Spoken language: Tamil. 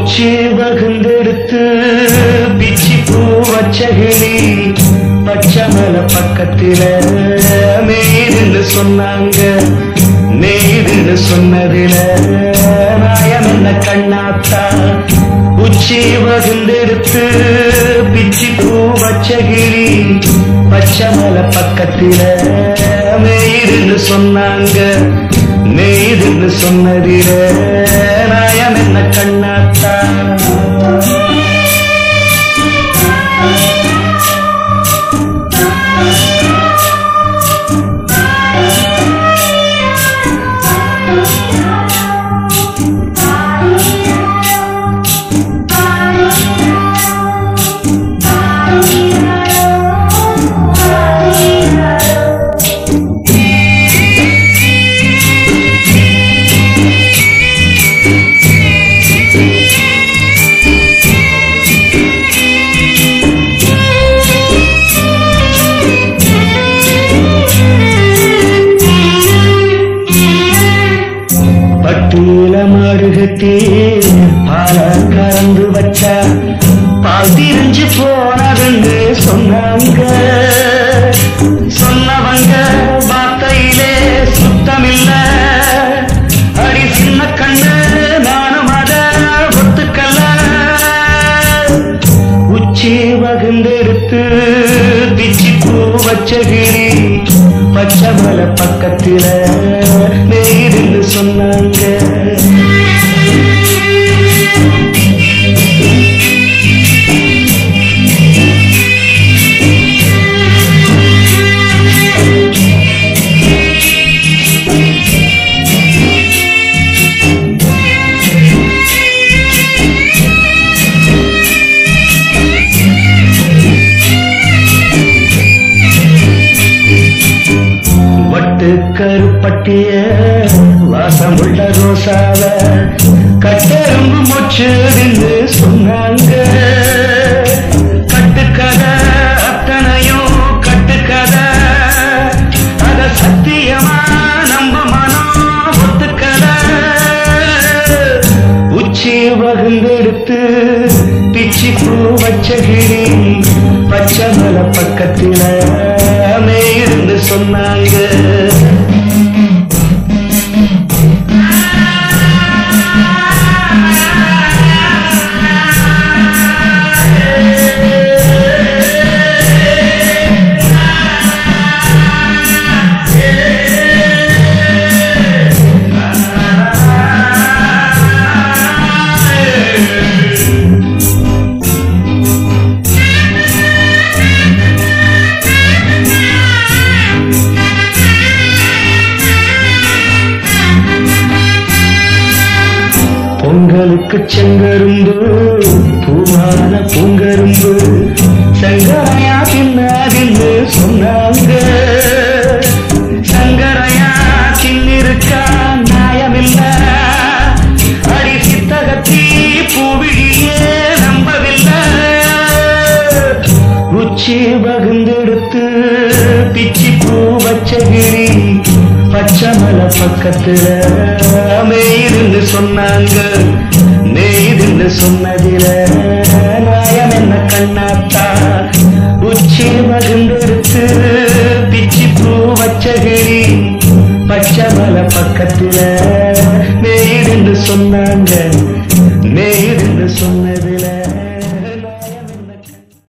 உச்சி வகுந்தெடுத்து பிச்சி பூ வச்சகிளி பச்சை மலை பக்கத்தில மேதுன்னு சொன்னாங்க மேதுன்னு சொன்னதில நாயம் என்ன கண்ணாத்தா உச்சி வகுந்தெடுத்து பிச்சி பூ வச்சகிளி பச்சை மலை பக்கத்தில மேதுன்னு சொன்னாங்க மேதுன்னு சொன்னதில நாயம் என்ன கண்ணாத்தா பட்டியல மாடுகட்டி பால கறந்து வச்சா பால் திரிஞ்சு போனதுன்னு சொன்னாங்க சொன்னவங்க வார்த்தையிலே சுத்தமில்ல அடி சின்ன கண்ணு நானும் அத ஒத்துக்கல்ல உச்சி வகுந்தெடுத்து பிச்சி பூ வச்சகிரி பச்சை மலை பக்கத்தில நேருன்னு சொன்னாங்க வட்டு கருப்பட்டிய வாசமுள்ள ரோசாவ கட்டெரும்பு மொச்சுன்னு சொன்னாங்க கட்டுக்கதை அத்தனையும் கட்டுக்கதை அத சத்தியமா நம்ப மனம் ஒத்துக்கதை உச்சி வகுந்தெடுத்து பிச்சி பூ வச்சகிரி பச்சை மலை பக்கத்தில இருந்து சொன்னாங்க பொங்கலுக்கு செங்கரும்பு பூவான பூங்கரும்பு சங்கரையா தின்னாதின்னு சொன்னாங்க சங்கரையா தின்னிருக்கா நியாயமில்ல அடி சித்தகத்தி பூவிழியே நம்பவில்லை உச்சி வகுந்தெடுத்து பிச்சி பூ வச்சகிரி பச்சை மலை பக்கத்துல மேய்துன்னு சொன்னாங்க நெய்துன்னு சொன்னதில நாயம் என்ன கண்ணாத்தா உச்சி வகுந்தெடுத்து பிச்சி பூ வச்சகிரி பச்சை மலை பக்கத்துல நெய்துன்னு சொன்னாங்க நெய்துன்னு சொன்னது